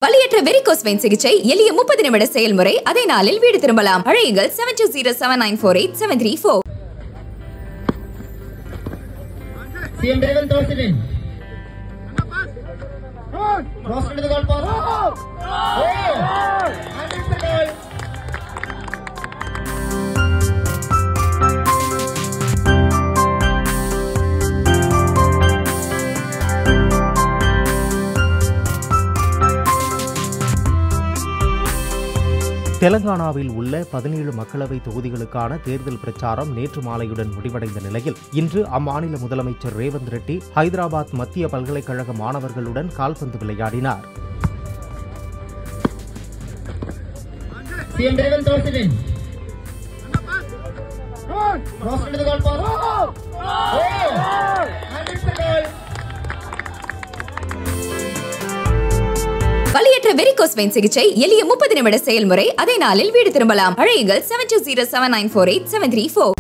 வலியற்ற varicose vein சிகிச்சை எளிய முப்பது நிமிட செயல்முறை அதே நாளில் வீடு திரும்பலாம் அழையுங்கள் seven two zero seven nine four eight seven three four CM Draven throws it in. Cross into the goal post. Oh! And it's a goal. தெலங்கானாவில் உள்ள பதினேழு மக்களவை தொகுதிகளுக்கான தேர்தல் பிரச்சாரம் நேற்று மாலையுடன் முடிவடைந்த நிலையில் இன்று அம்மாநில முதலமைச்சர் ரேவந்த் ரெட்டி ஹைதராபாத் மத்திய பல்கலைக்கழக மாணவர்களுடன் கால்பந்து விளையாடினார் CM Draven throws it in. Cross into the goal post. Oh! And it's a goal. வலியற்ற வெரிகோஸ் வெயின் சிகிச்சை எளிய முப்பது நிமிட செயல்முறை அதே நாளில் வீடு திரும்பலாம் அழையுங்கள் seven two zero seven nine four eight seven three four